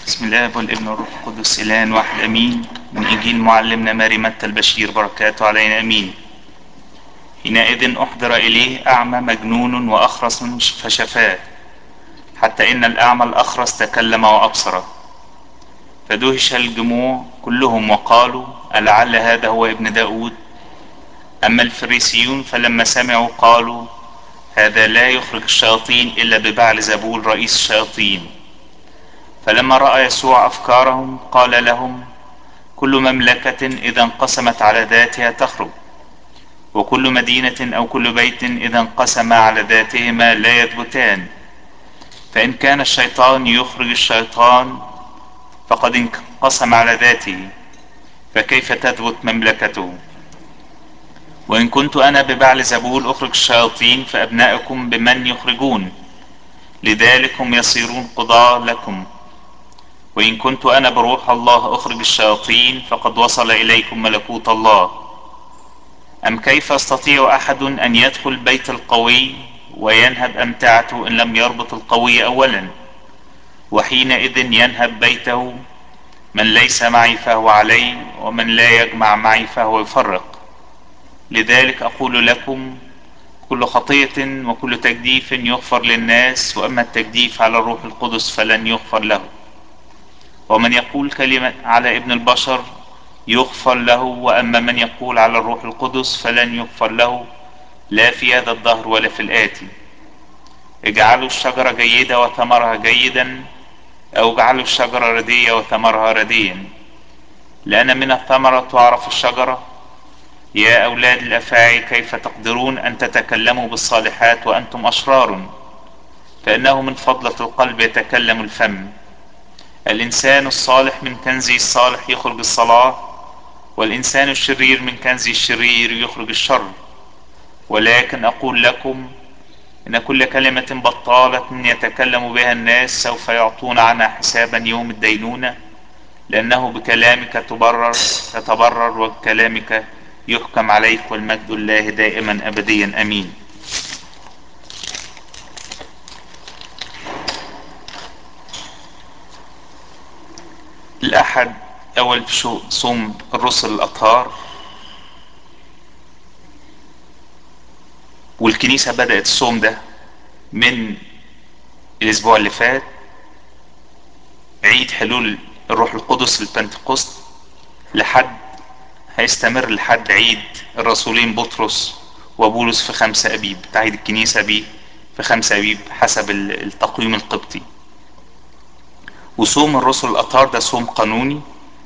بسم الله والابن والروح القدس الان واحد امين من انجيل معلمنا ماري متى البشير بركاته علينا امين حينئذ احضر اليه اعمى مجنون واخرس فشفاه حتى ان الاعمى الاخرس تكلم وابصر فدهش الجموع كلهم وقالوا ألعل هذا هو ابن داود أما الفريسيون فلما سمعوا قالوا هذا لا يخرج الشياطين إلا ببعل زبول رئيس الشياطين فلما رأى يسوع أفكارهم قال لهم كل مملكة إذا انقسمت على ذاتها تخرج وكل مدينة أو كل بيت إذا انقسم على ذاتهما لا يثبتان فإن كان الشيطان يخرج الشيطان فقد انقسم على ذاته فكيف تثبت مملكته وإن كنت أنا ببعل زبول أخرج الشياطين فأبناؤكم بمن يخرجون لذلك هم يصيرون قضاة لكم وإن كنت أنا بروح الله أخرج الشياطين فقد وصل إليكم ملكوت الله أم كيف يستطيع أحد أن يدخل بيت القوي وينهب أمتعته إن لم يربط القوي أولا وحينئذ ينهب بيته من ليس معي فهو علي ومن لا يجمع معي فهو يفرق لذلك أقول لكم كل خطية وكل تجديف يغفر للناس وأما التجديف على الروح القدس فلن يغفر له ومن يقول كلمة على ابن البشر يغفر له وأما من يقول على الروح القدس فلن يغفر له لا في هذا الدهر ولا في الآتي اجعلوا الشجرة جيدة وثمرها جيدا أو اجعلوا الشجرة ردية وثمرها رديا لأن من الثمرة تعرف الشجرة يا أولاد الأفاعي كيف تقدرون أن تتكلموا بالصالحات وأنتم أشرار فإنه من فضلة القلب يتكلم الفم الإنسان الصالح من كنزه الصالح يخرج الصلاة والإنسان الشرير من كنزه الشرير يخرج الشر ولكن أقول لكم إن كل كلمة بطالة يتكلم بها الناس سوف يعطون عنها حسابا يوم الدينونة لأنه بكلامك تبرر تتبرر وبكلامك يحكم عليك والمجد الله دائما أبديا أمين الأحد أول في صوم الرسل الأطهار والكنيسة بدأت الصوم ده من الأسبوع اللي فات عيد حلول الروح القدس للبنتقسط لحد هيستمر لحد عيد الرسولين بطرس وبولس في خمسة أبيب تعيد الكنيسة بيه في خمسة أبيب حسب التقويم القبطي وصوم الرسل الأطهار ده صوم قانوني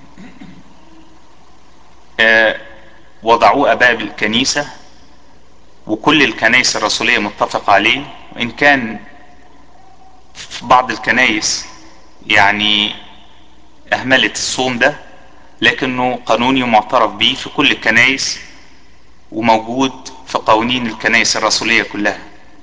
آه وضعوه أباء الكنيسة وكل الكنائس الرسولية متفق عليه وإن كان في بعض الكنائس يعني أهملت الصوم ده لكنه قانوني ومعترف به في كل الكنائس وموجود في قوانين الكنائس الرسولية كلها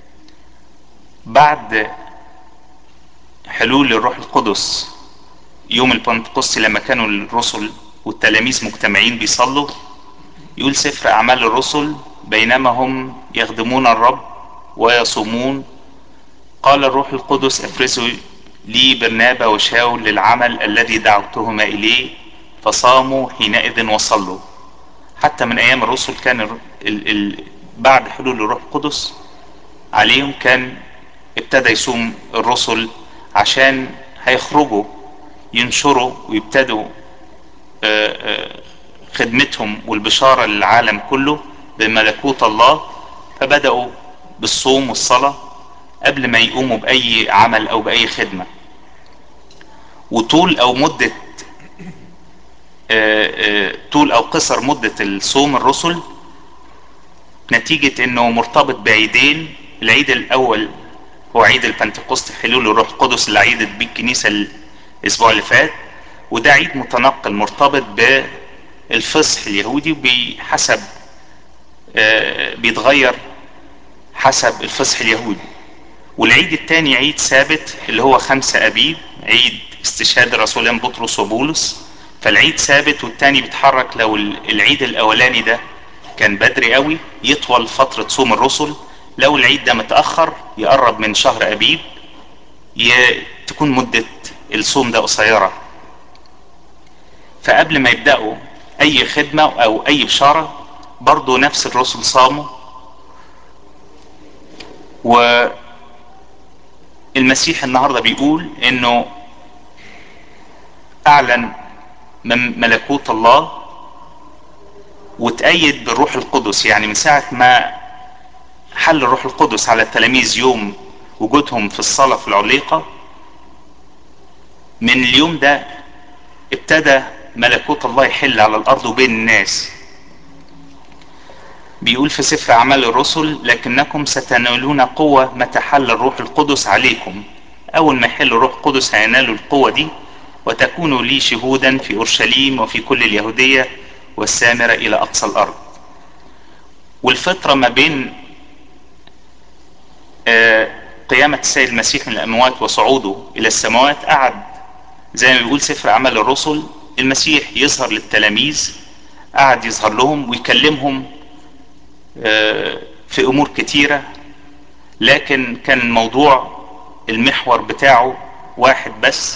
بعد حلول الروح القدس يوم البنتقسطي لما كانوا الرسل والتلاميذ مجتمعين بيصلوا يقول سفر أعمال الرسل بينما هم يخدمون الرب ويصومون قال الروح القدس افرزوا لي برنابا وشاول للعمل الذي دعوتهما اليه فصاموا حينئذ وصلوا حتى من ايام الرسل كان ال ال بعد حلول الروح القدس عليهم كان ابتدى يصوم الرسل عشان هيخرجوا ينشروا ويبتدوا خدمتهم والبشارة للعالم كله بملكوت الله فبدأوا بالصوم والصلاة قبل ما يقوموا بأي عمل أو بأي خدمة وطول أو مدة طول أو قصر مدة الصوم الرسل نتيجة أنه مرتبط بعيدين العيد الأول هو عيد البنتقسط حلول الروح القدس اللي عيدت بيه الكنيسة الأسبوع اللي فات وده عيد متنقل مرتبط بالفصح اليهودي بحسب بيتغير حسب الفصح اليهودي والعيد الثاني عيد ثابت اللي هو خمسة أبيب عيد استشهاد الرسولين بطرس وبولس فالعيد ثابت والتاني بيتحرك لو العيد الأولاني ده كان بدري قوي يطول فترة صوم الرسل لو العيد ده متأخر يقرب من شهر أبيب تكون مدة الصوم ده قصيرة فقبل ما يبدأوا اي خدمة او اي بشارة برضو نفس الرسل صاموا والمسيح النهاردة بيقول انه اعلن ملكوت الله وتأيد بالروح القدس يعني من ساعة ما حل الروح القدس على التلاميذ يوم وجودهم في الصلاة في العليقة من اليوم ده ابتدى ملكوت الله يحل على الارض وبين الناس بيقول في سفر اعمال الرسل لكنكم ستنالون قوة متى حل الروح القدس عليكم اول ما يحل الروح القدس هينالوا القوة دي وتكونوا لي شهودا في اورشليم وفي كل اليهودية والسامرة الى اقصى الارض والفترة ما بين قيامة السيد المسيح من الاموات وصعوده الى السماوات قعد زي ما بيقول سفر اعمال الرسل المسيح يظهر للتلاميذ قعد يظهر لهم ويكلمهم في امور كتيرة لكن كان الموضوع المحور بتاعه واحد بس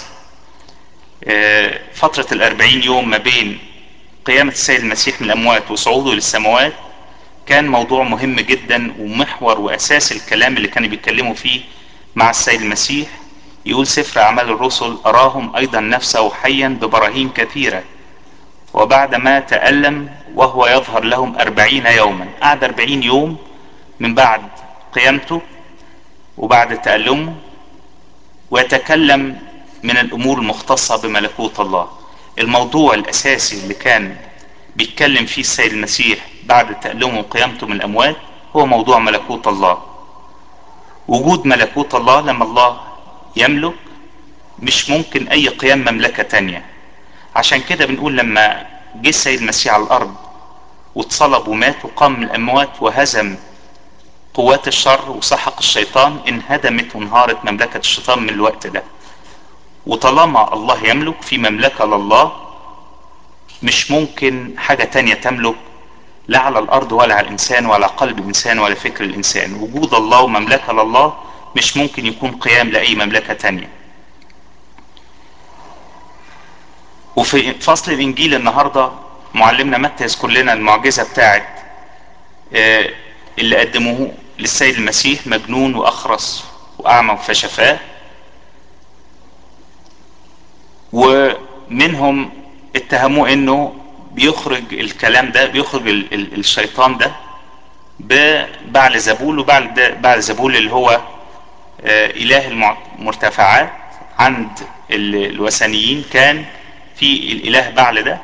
فترة الاربعين يوم ما بين قيامة السيد المسيح من الاموات وصعوده للسماوات كان موضوع مهم جدا ومحور واساس الكلام اللي كانوا بيتكلموا فيه مع السيد المسيح يقول سفر اعمال الرسل اراهم ايضا نفسه حيا ببراهين كثيرة وبعد ما تألم وهو يظهر لهم أربعين يوما قعد أربعين يوم من بعد قيامته وبعد تألمه ويتكلم من الأمور المختصة بملكوت الله الموضوع الأساسي اللي كان بيتكلم فيه السيد المسيح بعد تألمه وقيامته من الأموات هو موضوع ملكوت الله وجود ملكوت الله لما الله يملك مش ممكن أي قيام مملكة تانية عشان كده بنقول لما جه السيد المسيح على الارض واتصلب ومات وقام من الاموات وهزم قوات الشر وسحق الشيطان انهدمت وانهارت مملكة الشيطان من الوقت ده وطالما الله يملك في مملكة لله مش ممكن حاجة تانية تملك لا على الارض ولا على الانسان ولا قلب الانسان ولا فكر الانسان وجود الله ومملكة لله مش ممكن يكون قيام لاي مملكة تانية وفي فصل الانجيل النهارده معلمنا متى يذكر لنا المعجزه بتاعت اللي قدموه للسيد المسيح مجنون واخرس واعمى فشفاه ومنهم اتهموه انه بيخرج الكلام ده بيخرج ال ال الشيطان ده ببعل زبول وبعل ده بعل زبول اللي هو اله المرتفعات عند الوثنيين كان في الاله بعل ده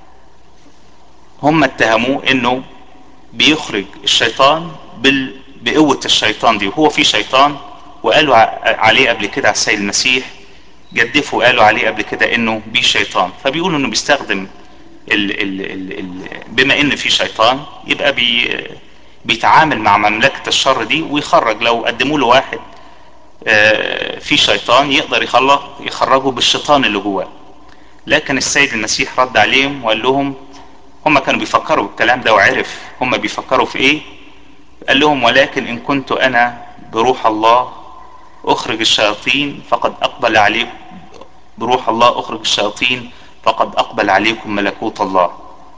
هم اتهموه انه بيخرج الشيطان بال... بقوة الشيطان دي وهو في شيطان وقالوا عليه قبل كده على السيد المسيح جدفوا قالوا عليه قبل كده انه بيه شيطان فبيقولوا انه بيستخدم ال... ال... ال... ال... بما ان في شيطان يبقى بي... بيتعامل مع مملكة الشر دي ويخرج لو قدموا له واحد في شيطان يقدر يخلق يخرجه بالشيطان اللي جواه لكن السيد المسيح رد عليهم وقال لهم هم كانوا بيفكروا بالكلام ده وعرف هم بيفكروا في ايه قال لهم ولكن ان كنت انا بروح الله اخرج الشياطين فقد اقبل عليكم بروح الله اخرج الشياطين فقد اقبل عليكم ملكوت الله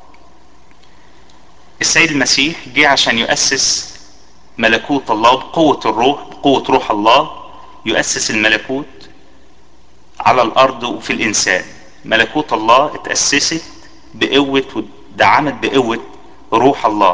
السيد المسيح جه عشان يؤسس ملكوت الله بقوة الروح بقوة روح الله يؤسس الملكوت على الارض وفي الانسان ملكوت الله اتأسست بقوة ودعمت بقوة روح الله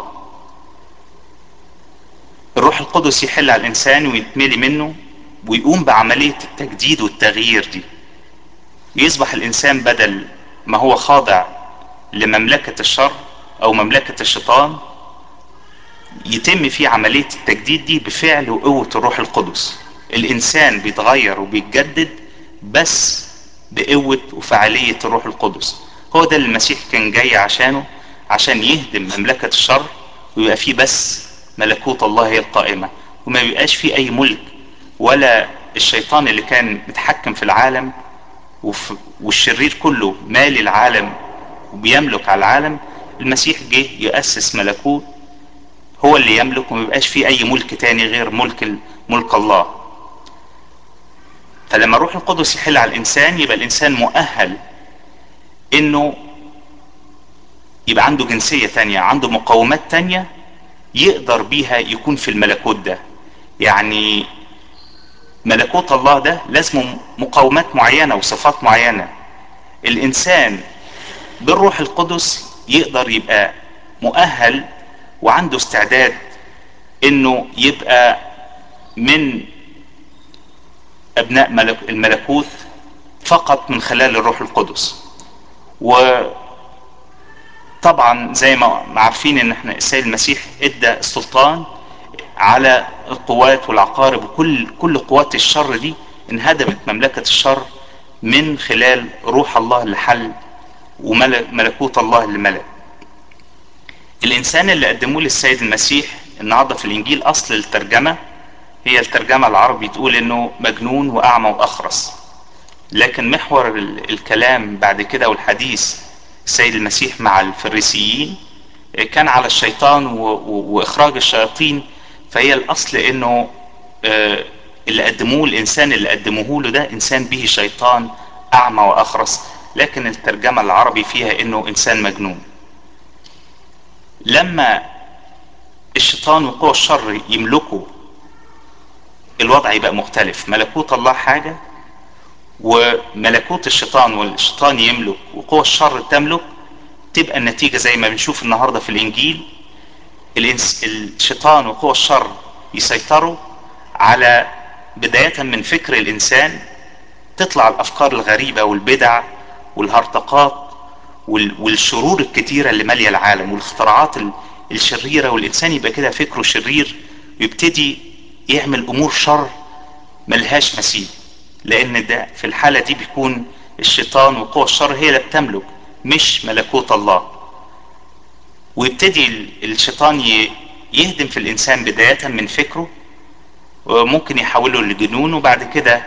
الروح القدس يحل على الانسان ويتملي منه ويقوم بعملية التجديد والتغيير دي يصبح الانسان بدل ما هو خاضع لمملكة الشر او مملكة الشيطان يتم فيه عملية التجديد دي بفعل وقوة الروح القدس الانسان بيتغير وبيتجدد بس بقوة وفعالية الروح القدس هو ده اللي المسيح كان جاي عشانه عشان يهدم مملكة الشر ويبقى فيه بس ملكوت الله هي القائمة وما بيبقاش فيه اي ملك ولا الشيطان اللي كان متحكم في العالم والشرير كله مالي العالم وبيملك على العالم المسيح جه يؤسس ملكوت هو اللي يملك وما يبقاش فيه اي ملك تاني غير ملك ملك الله فلما الروح القدس يحل على الانسان يبقى الانسان مؤهل انه يبقى عنده جنسية تانية عنده مقومات تانية يقدر بيها يكون في الملكوت ده يعني ملكوت الله ده لازم مقومات معينة وصفات معينة الانسان بالروح القدس يقدر يبقى مؤهل وعنده استعداد انه يبقى من ابناء ملك الملكوت فقط من خلال الروح القدس وطبعا زي ما عارفين ان احنا السيد المسيح ادى السلطان على القوات والعقارب وكل كل قوات الشر دي انهدمت مملكة الشر من خلال روح الله اللي حل وملكوت الله اللي ملك الانسان اللي قدموه للسيد المسيح النهارده في الانجيل اصل الترجمه هي الترجمه العربي تقول انه مجنون واعمى واخرس لكن محور الكلام بعد كده والحديث السيد المسيح مع الفريسيين كان على الشيطان واخراج الشياطين فهي الاصل انه اللي قدموه الانسان اللي قدموه له ده انسان به شيطان اعمى واخرس لكن الترجمه العربي فيها انه انسان مجنون لما الشيطان وقوى الشر يملكوا الوضع يبقى مختلف ملكوت الله حاجة وملكوت الشيطان والشيطان يملك وقوى الشر تملك تبقى النتيجة زي ما بنشوف النهاردة في الإنجيل الإنس... الشيطان وقوى الشر يسيطروا على بداية من فكر الإنسان تطلع الأفكار الغريبة والبدع والهرطقات والشرور الكتيرة اللي مالية العالم والاختراعات الشريرة والإنسان يبقى كده فكره شرير ويبتدي يعمل أمور شر ملهاش مثيل لأن ده في الحالة دي بيكون الشيطان وقوى الشر هي اللي بتملك مش ملكوت الله ويبتدي الشيطان يهدم في الإنسان بداية من فكره وممكن يحوله لجنون وبعد كده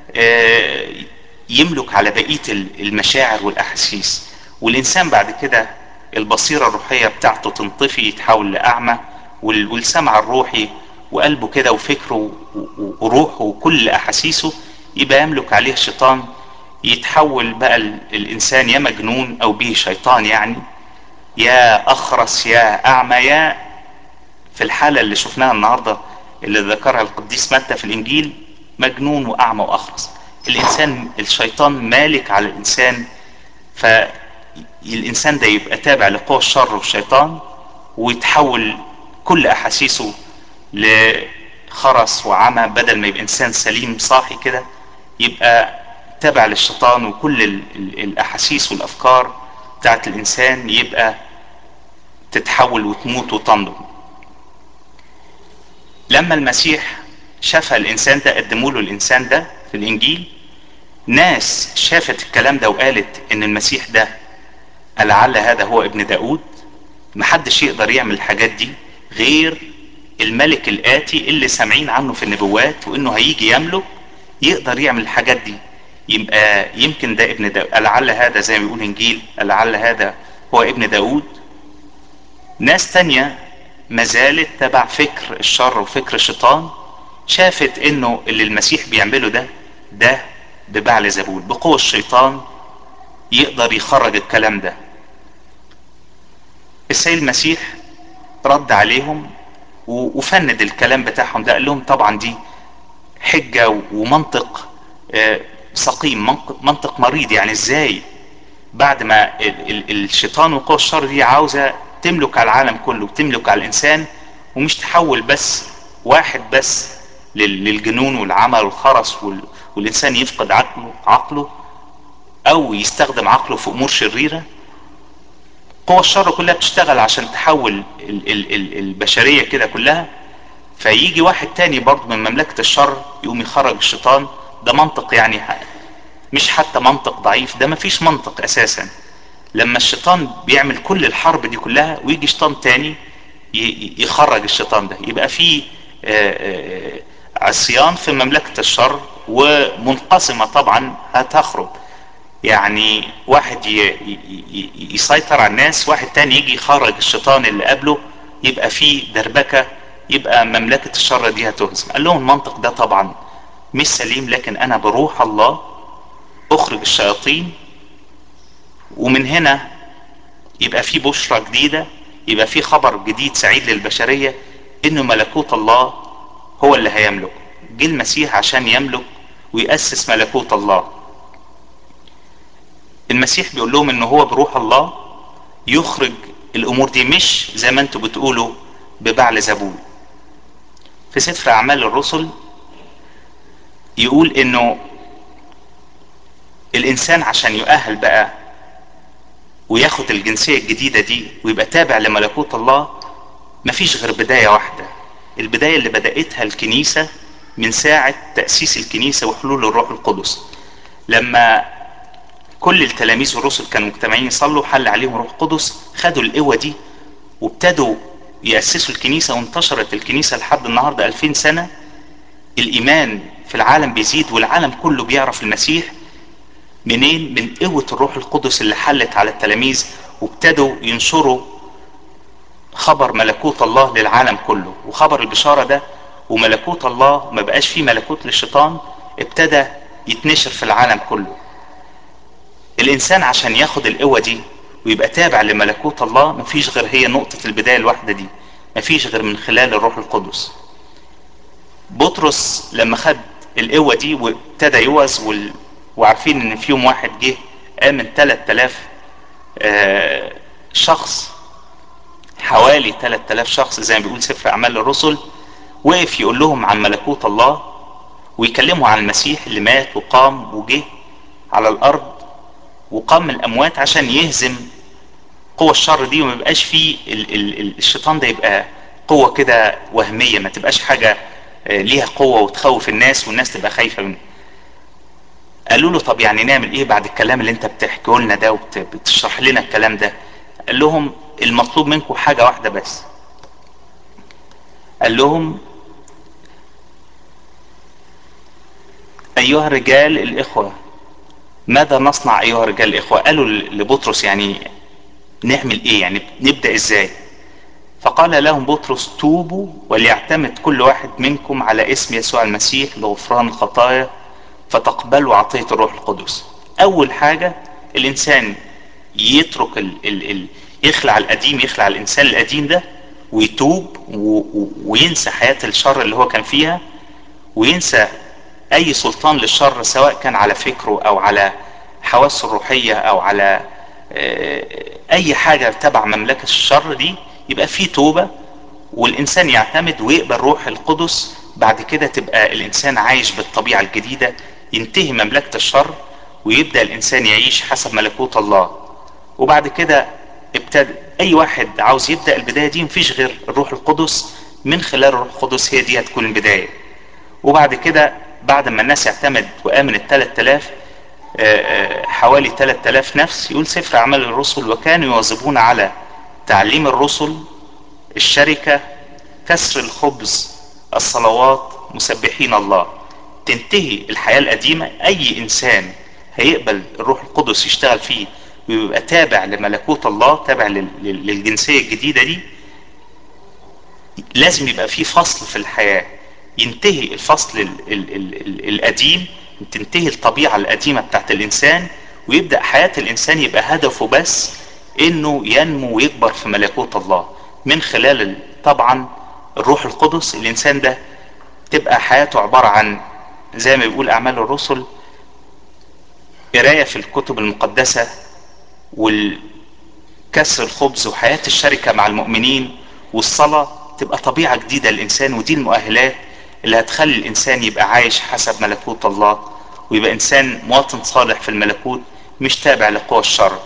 يملك على بقية المشاعر والأحاسيس والإنسان بعد كده البصيرة الروحية بتاعته تنطفي يتحول لأعمى والسمع الروحي وقلبه كده وفكره وروحه وكل أحاسيسه يبقى يملك عليه الشيطان يتحول بقى الإنسان يا مجنون أو به شيطان يعني يا أخرس يا أعمى يا في الحالة اللي شفناها النهاردة اللي ذكرها القديس متى في الإنجيل مجنون وأعمى وأخرس الإنسان الشيطان مالك على الإنسان فالإنسان ده يبقى تابع لقوى الشر والشيطان ويتحول كل أحاسيسه لخرس وعمى بدل ما يبقى إنسان سليم صاحي كده يبقى تابع للشيطان وكل ال ال الأحاسيس والأفكار بتاعت الإنسان يبقى تتحول وتموت وتنضم لما المسيح شافها الإنسان ده قدموا له الإنسان ده في الإنجيل ناس شافت الكلام ده وقالت إن المسيح ده لعل هذا هو ابن داود محدش يقدر يعمل الحاجات دي غير الملك الآتي اللي سامعين عنه في النبوات وإنه هيجي يملك يقدر يعمل الحاجات دي يبقى يمكن ده ابن داود لعل هذا زي ما بيقول انجيل لعل هذا هو ابن داود ناس تانية ما زالت تبع فكر الشر وفكر الشيطان شافت انه اللي المسيح بيعمله ده ده ببعل زبول بقوة الشيطان يقدر يخرج الكلام ده السيد المسيح رد عليهم وفند الكلام بتاعهم ده قال لهم طبعا دي حجة ومنطق سقيم منطق مريض يعني ازاي بعد ما ال ال الشيطان وقوى الشر دي عاوزة تملك على العالم كله تملك على الانسان ومش تحول بس واحد بس للجنون والعمى والخرس والانسان يفقد عقله عقله او يستخدم عقله في امور شريرة قوى الشر كلها بتشتغل عشان تحول ال ال ال البشرية كده كلها فيجي واحد تاني برضه من مملكة الشر يقوم يخرج الشيطان ده منطق يعني مش حتى منطق ضعيف ده مفيش منطق اساسا لما الشيطان بيعمل كل الحرب دي كلها ويجي شيطان تاني يخرج الشيطان ده يبقى في عصيان في مملكة الشر ومنقسمة طبعا هتخرج يعني واحد يسيطر على الناس واحد تاني يجي يخرج الشيطان اللي قبله يبقى في دربكة يبقى مملكة الشر دي هتهزم قال لهم المنطق ده طبعا مش سليم لكن انا بروح الله اخرج الشياطين ومن هنا يبقى في بشرى جديدة يبقى في خبر جديد سعيد للبشرية انه ملكوت الله هو اللي هيملك جه المسيح عشان يملك ويأسس ملكوت الله المسيح بيقول لهم ان هو بروح الله يخرج الامور دي مش زي ما انتوا بتقولوا ببعل زبون في سفر اعمال الرسل يقول انه الانسان عشان يؤهل بقى وياخد الجنسية الجديدة دي ويبقى تابع لملكوت الله مفيش غير بداية واحدة البداية اللي بدأتها الكنيسة من ساعة تأسيس الكنيسة وحلول الروح القدس لما كل التلاميذ والرسل كانوا مجتمعين يصلوا حل عليهم روح قدس خدوا القوة دي وابتدوا يأسسوا الكنيسة وانتشرت الكنيسة لحد النهاردة 2000 سنة الإيمان في العالم بيزيد والعالم كله بيعرف المسيح منين من قوة الروح القدس اللي حلت على التلاميذ وابتدوا ينشروا خبر ملكوت الله للعالم كله وخبر البشارة ده وملكوت الله ما بقاش فيه ملكوت للشيطان ابتدى يتنشر في العالم كله الانسان عشان ياخد القوة دي ويبقى تابع لملكوت الله مفيش غير هي نقطة البداية الواحدة دي مفيش غير من خلال الروح القدس بطرس لما خد القوة دي وابتدى يوعظ وال... وعارفين ان في يوم واحد جه امن 3000 آه شخص حوالي 3000 شخص زي ما بيقول سفر اعمال الرسل وقف يقول لهم عن ملكوت الله ويكلموا عن المسيح اللي مات وقام وجه على الارض وقام من الاموات عشان يهزم قوى الشر دي وما يبقاش فيه ال ال الشيطان ده يبقى قوة كده وهمية ما تبقاش حاجة ليها قوة وتخوف الناس والناس تبقى خايفة منه قالوا له طب يعني نعمل ايه بعد الكلام اللي انت بتحكيه لنا ده وبتشرح لنا الكلام ده قال لهم المطلوب منكم حاجة واحدة بس قال لهم ايها الرجال الاخوة ماذا نصنع ايها الرجال الاخوة قالوا لبطرس يعني نعمل ايه يعني نبدأ ازاي فقال لهم بطرس توبوا وليعتمد كل واحد منكم على اسم يسوع المسيح لغفران الخطايا فتقبلوا عطية الروح القدس اول حاجة الانسان يترك ال ال ال يخلع القديم يخلع الانسان القديم ده ويتوب وينسى حياة الشر اللي هو كان فيها وينسى اي سلطان للشر سواء كان على فكره او على حواسه الروحية او على اي حاجة تبع مملكة الشر دي يبقى في توبة والانسان يعتمد ويقبل روح القدس بعد كده تبقى الانسان عايش بالطبيعة الجديدة ينتهي مملكة الشر ويبدأ الانسان يعيش حسب ملكوت الله وبعد كده ابتدى اي واحد عاوز يبدأ البداية دي مفيش غير الروح القدس من خلال الروح القدس هي دي هتكون البداية وبعد كده بعد ما الناس اعتمد وامن الثلاث الاف حوالي 3000 نفس يقول سفر اعمال الرسل وكانوا يواظبون على تعليم الرسل الشركة كسر الخبز الصلوات مسبحين الله تنتهي الحياة القديمة اي انسان هيقبل الروح القدس يشتغل فيه ويبقى تابع لملكوت الله تابع للجنسية الجديدة دي لازم يبقى في فصل في الحياة ينتهي الفصل ال ال ال ال القديم تنتهي الطبيعة القديمة بتاعت الانسان ويبدأ حياة الانسان يبقى هدفه بس انه ينمو ويكبر في ملكوت الله من خلال طبعا الروح القدس الانسان ده تبقى حياته عبارة عن زي ما بيقول اعمال الرسل قراية في الكتب المقدسة والكسر الخبز وحياة الشركة مع المؤمنين والصلاة تبقى طبيعة جديدة للإنسان ودي المؤهلات اللي هتخلي الإنسان يبقى عايش حسب ملكوت الله ويبقى إنسان مواطن صالح في الملكوت مش تابع لقوى الشر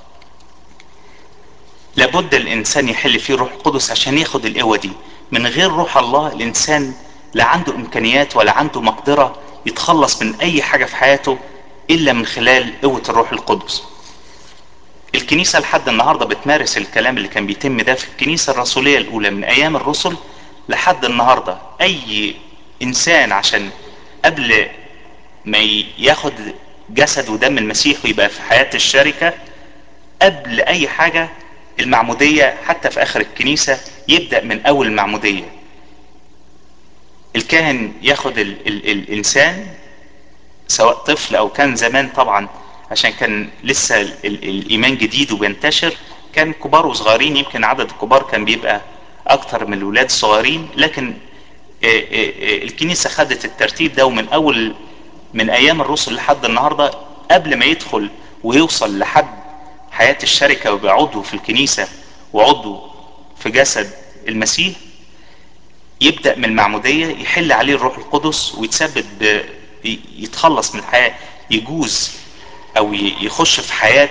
لابد الإنسان يحل فيه روح القدس عشان ياخد القوة دي من غير روح الله الإنسان لا عنده إمكانيات ولا عنده مقدرة يتخلص من أي حاجة في حياته إلا من خلال قوة الروح القدس الكنيسة لحد النهاردة بتمارس الكلام اللي كان بيتم ده في الكنيسة الرسولية الأولى من أيام الرسل لحد النهاردة أي إنسان عشان قبل ما ياخد جسد ودم المسيح ويبقى في حياة الشركة قبل أي حاجة المعمودية حتى في آخر الكنيسة يبدأ من أول المعمودية الكاهن ياخد ال ال الانسان سواء طفل او كان زمان طبعا عشان كان لسه ال ال الايمان جديد وبينتشر كان كبار وصغيرين يمكن عدد الكبار كان بيبقى اكتر من الولاد الصغيرين لكن الكنيسة خدت الترتيب ده ومن اول من ايام الرسل لحد النهاردة قبل ما يدخل ويوصل لحد حياة الشركة ويبقى عضو في الكنيسة وعضو في جسد المسيح يبدأ من المعمودية يحل عليه الروح القدس ويتثبت ب... يتخلص من الحياة يجوز او يخش في حياة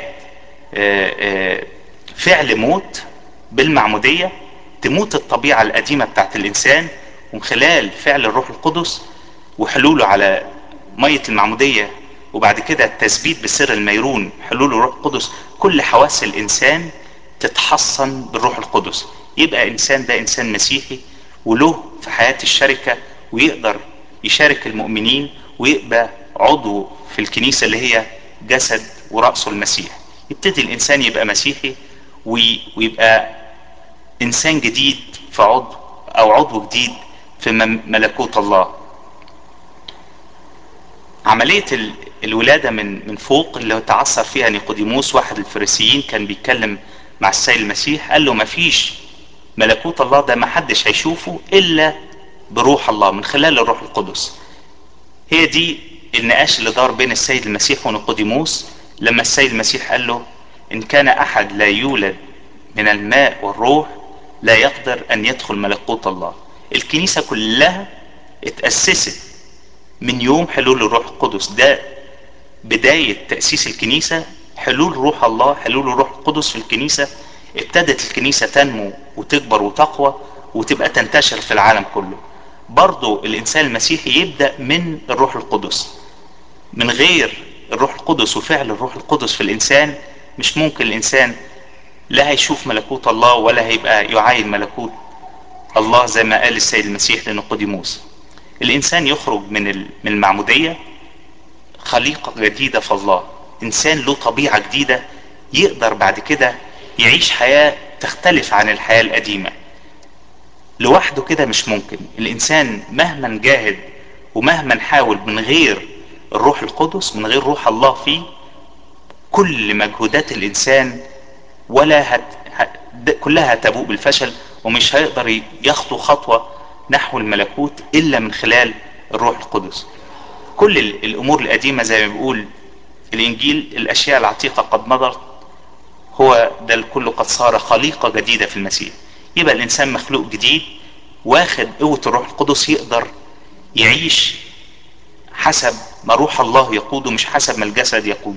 فعل موت بالمعمودية تموت الطبيعة القديمة بتاعت الانسان ومن خلال فعل الروح القدس وحلوله على مية المعمودية وبعد كده التثبيت بسر الميرون حلول الروح القدس كل حواس الانسان تتحصن بالروح القدس يبقى انسان ده انسان مسيحي وله في حياة الشركة ويقدر يشارك المؤمنين ويبقى عضو في الكنيسة اللي هي جسد ورأسه المسيح يبتدي الانسان يبقى مسيحي ويبقى انسان جديد في عضو او عضو جديد في ملكوت الله عملية الولادة من من فوق اللي تعثر فيها نيقوديموس واحد الفريسيين كان بيتكلم مع السيد المسيح قال له مفيش ملكوت الله ده ما حدش هيشوفه الا بروح الله من خلال الروح القدس هي دي النقاش اللي دار بين السيد المسيح ونيقوديموس لما السيد المسيح قال له ان كان احد لا يولد من الماء والروح لا يقدر ان يدخل ملكوت الله الكنيسة كلها اتأسست من يوم حلول الروح القدس ده بداية تأسيس الكنيسة حلول روح الله حلول الروح القدس في الكنيسة ابتدت الكنيسة تنمو وتكبر وتقوى وتبقى تنتشر في العالم كله برضو الانسان المسيحي يبدأ من الروح القدس من غير الروح القدس وفعل الروح القدس في الانسان مش ممكن الانسان لا هيشوف ملكوت الله ولا هيبقى يعاين ملكوت الله زي ما قال السيد المسيح لنقوديموس الانسان يخرج من من المعمودية خليقة جديدة في الله انسان له طبيعة جديدة يقدر بعد كده يعيش حياة تختلف عن الحياة القديمة لوحده كده مش ممكن الانسان مهما جاهد ومهما حاول من غير الروح القدس من غير روح الله فيه كل مجهودات الانسان ولا هت... هت... كلها هتبوء بالفشل ومش هيقدر يخطو خطوة نحو الملكوت الا من خلال الروح القدس كل الامور القديمة زي ما بيقول الانجيل الاشياء العتيقة قد مضت هو ده الكل قد صار خليقة جديدة في المسيح يبقى الانسان مخلوق جديد واخد قوة الروح القدس يقدر يعيش حسب ما روح الله يقوده مش حسب ما الجسد يقوده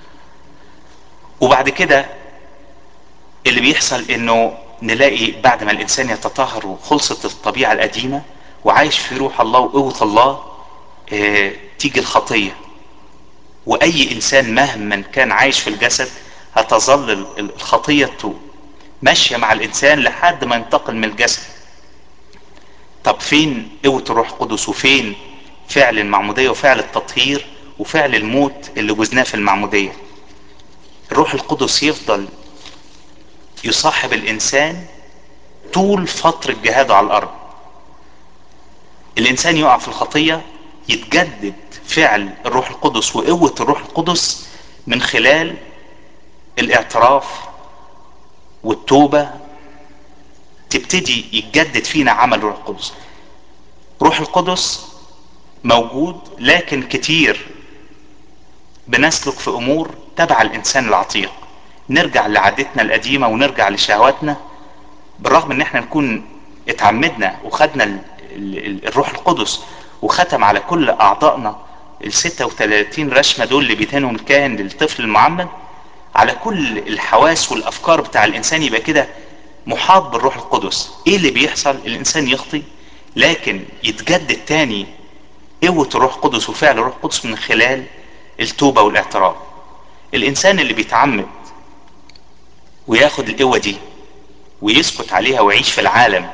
وبعد كده اللي بيحصل انه نلاقي بعد ما الانسان يتطهر وخلصت الطبيعة القديمة وعايش في روح الله وقوة الله اه تيجي الخطية واي انسان مهما كان عايش في الجسد هتظل الخطية ماشية مع الانسان لحد ما ينتقل من الجسد طب فين قوة الروح القدس وفين فعل المعمودية وفعل التطهير وفعل الموت اللي جزناه في المعمودية الروح القدس يفضل يصاحب الانسان طول فترة جهاده على الارض الانسان يقع في الخطية يتجدد فعل الروح القدس وقوة الروح القدس من خلال الاعتراف والتوبة تبتدي يتجدد فينا عمل الروح القدس روح القدس موجود لكن كتير بنسلك في امور تبع الانسان العتيق نرجع لعادتنا القديمة ونرجع لشهواتنا بالرغم ان احنا نكون اتعمدنا وخدنا ال ال الروح القدس وختم على كل اعضائنا ال 36 رشمة دول اللي بيدهنهم الكاهن للطفل المعمد على كل الحواس والافكار بتاع الانسان يبقى كده محاط بالروح القدس ايه اللي بيحصل الانسان يخطي لكن يتجدد تاني قوة الروح القدس وفعل الروح القدس من خلال التوبة والاعتراف الانسان اللي بيتعمد وياخد القوة دي ويسكت عليها ويعيش في العالم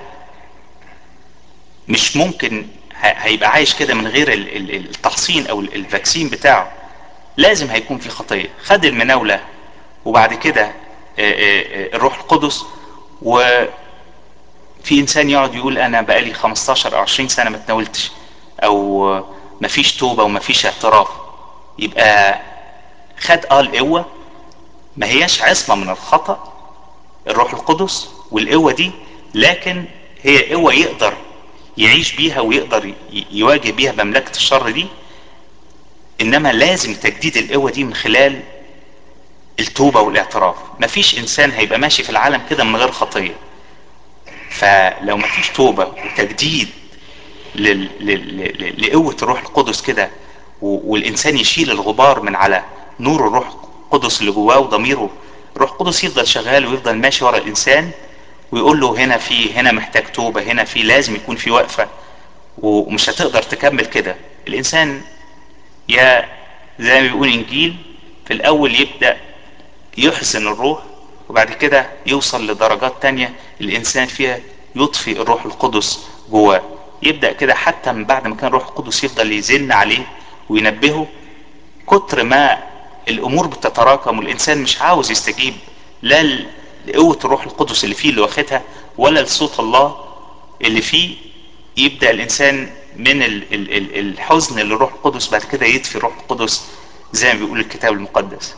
مش ممكن هيبقى عايش كده من غير التحصين او الفاكسين بتاعه لازم هيكون في خطية خد المناولة وبعد كده الروح القدس في انسان يقعد يقول انا بقالي 15 او 20 سنه ما اتناولتش او مفيش توبه ومفيش اعتراف يبقى خد اه القوه ما هياش عصمه من الخطا الروح القدس والقوه دي لكن هي قوه يقدر يعيش بيها ويقدر يواجه بيها مملكه الشر دي انما لازم تجديد القوه دي من خلال التوبه والاعتراف مفيش انسان هيبقى ماشي في العالم كده من غير خطيه فلو مفيش توبه وتجديد لل... لل... لقوه الروح القدس كده والانسان يشيل الغبار من على نور الروح القدس اللي جواه وضميره الروح القدس يفضل شغال ويفضل ماشي ورا الانسان ويقول له هنا في هنا محتاج توبه هنا في لازم يكون في وقفه ومش هتقدر تكمل كده الانسان يا زي ما بيقول انجيل في الاول يبدا يحزن الروح وبعد كده يوصل لدرجات تانية الانسان فيها يطفي الروح القدس جواه يبدا كده حتى من بعد ما كان الروح القدس يفضل يزن عليه وينبهه كتر ما الامور بتتراكم والانسان مش عاوز يستجيب لا لقوه الروح القدس اللي فيه اللي واخدها ولا لصوت الله اللي فيه يبدا الانسان من ال ال ال الحزن للروح القدس بعد كده يطفي الروح القدس زي ما بيقول الكتاب المقدس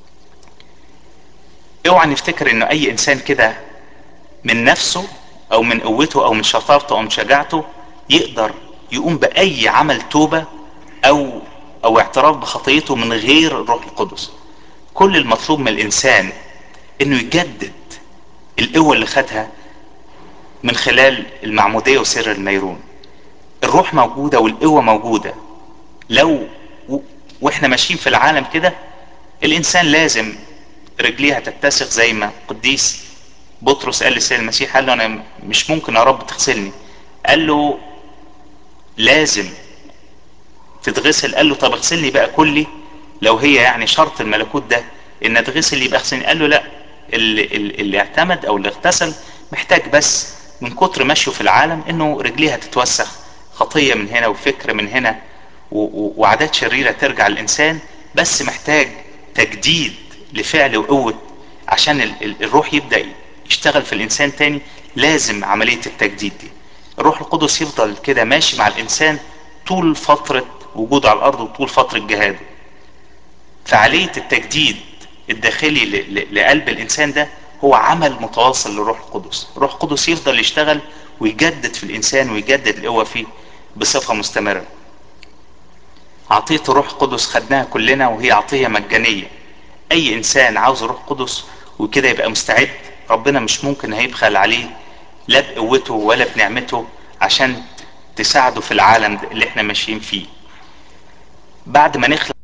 اوعى نفتكر انه اي انسان كده من نفسه او من قوته او من شطارته او من شجاعته يقدر يقوم باي عمل توبه او او اعتراف بخطيته من غير الروح القدس كل المطلوب من الانسان انه يجدد القوه اللي خدها من خلال المعموديه وسر الميرون الروح موجوده والقوه موجوده لو واحنا ماشيين في العالم كده الانسان لازم رجليها تتسخ زي ما قديس بطرس قال لسيد المسيح قال له انا مش ممكن يا رب تغسلني قال له لازم تتغسل قال له طب اغسلني بقى كلي لو هي يعني شرط الملكوت ده ان اتغسل يبقى اغسلني قال له لا اللي, اللي اعتمد او اللي اغتسل محتاج بس من كتر مشيه في العالم انه رجليها تتوسخ خطيه من هنا وفكر من هنا وعادات شريره ترجع الانسان بس محتاج تجديد لفعل وقوه عشان الروح يبدا يشتغل في الانسان تاني لازم عمليه التجديد دي الروح القدس يفضل كده ماشي مع الانسان طول فتره وجوده على الارض وطول فتره جهاده فعاليه التجديد الداخلي لقلب الانسان ده هو عمل متواصل للروح القدس الروح القدس يفضل يشتغل ويجدد في الانسان ويجدد القوه فيه بصفه مستمره عطيه الروح القدس خدناها كلنا وهي عطيه مجانيه اي انسان عاوز روح قدس وكده يبقى مستعد ربنا مش ممكن هيبخل عليه لا بقوته ولا بنعمته عشان تساعده في العالم اللي احنا ماشيين فيه بعد ما نخلق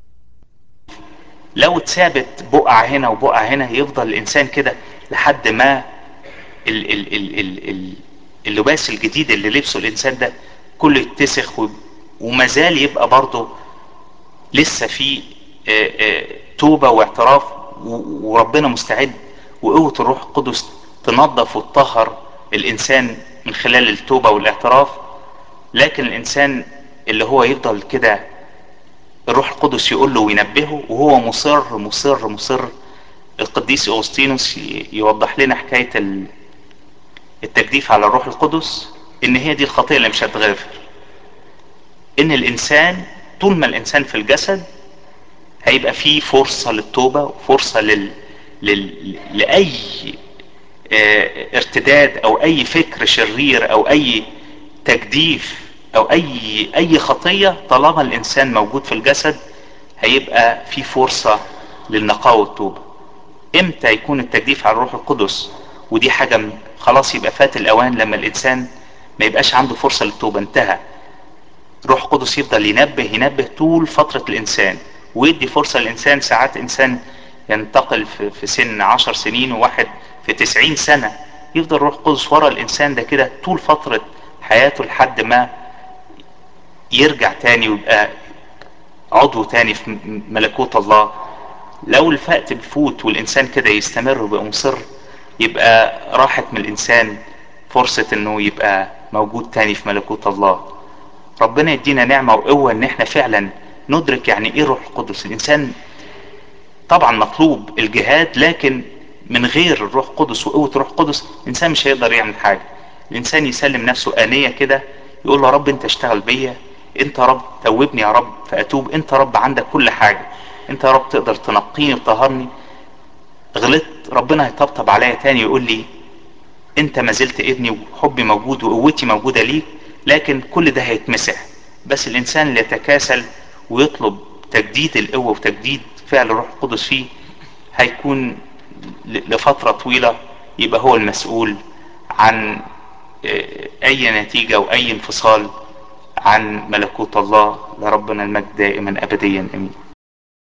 لو اتثابت بقع هنا وبقع هنا يفضل الانسان كده لحد ما ال ال ال ال ال اللباس الجديد اللي لبسه الانسان ده كله يتسخ ومازال يبقى برضه لسه في توبه واعتراف وربنا مستعد وقوه الروح القدس تنظف وتطهر الانسان من خلال التوبه والاعتراف لكن الانسان اللي هو يفضل كده الروح القدس يقول له وينبهه وهو مصر مصر مصر القديس اغسطينوس يوضح لنا حكايه التجديف على الروح القدس ان هي دي الخطيه اللي مش هتغفر ان الانسان طول ما الانسان في الجسد هيبقى فيه فرصه للتوبه وفرصه لل... لل... لاي اه ارتداد او اي فكر شرير او اي تجديف او اي اي خطيه طالما الانسان موجود في الجسد هيبقى في فرصه للنقاء والتوبه امتى يكون التجديف على الروح القدس ودي حاجه خلاص يبقى فات الاوان لما الانسان ما يبقاش عنده فرصه للتوبه انتهى روح قدس يفضل ينبه ينبه طول فترة الإنسان ويدي فرصة للإنسان ساعات إنسان ينتقل في, في سن عشر سنين وواحد في تسعين سنة يفضل روح قدس ورا الإنسان ده كده طول فترة حياته لحد ما يرجع تاني ويبقى عضو تاني في ملكوت الله لو الفقت بفوت والإنسان كده يستمر ويبقى مصر يبقى راحت من الإنسان فرصة إنه يبقى موجود تاني في ملكوت الله ربنا يدينا نعمة وقوة ان احنا فعلا ندرك يعني ايه روح القدس الانسان طبعا مطلوب الجهاد لكن من غير الروح القدس وقوة الروح القدس الانسان مش هيقدر يعمل حاجة الانسان يسلم نفسه آنية كده يقول له يا رب انت اشتغل بيا انت يا رب توبني يا رب فاتوب انت يا رب عندك كل حاجة انت يا رب تقدر تنقيني وتطهرني غلطت ربنا هيطبطب عليا تاني يقول لي انت ما زلت ابني وحبي موجود وقوتي موجودة ليك لكن كل ده هيتمسح بس الانسان اللي يتكاسل ويطلب تجديد القوة وتجديد فعل الروح القدس فيه هيكون لفترة طويلة يبقى هو المسؤول عن اي نتيجة او اي انفصال عن ملكوت الله لربنا المجد دائما ابديا امين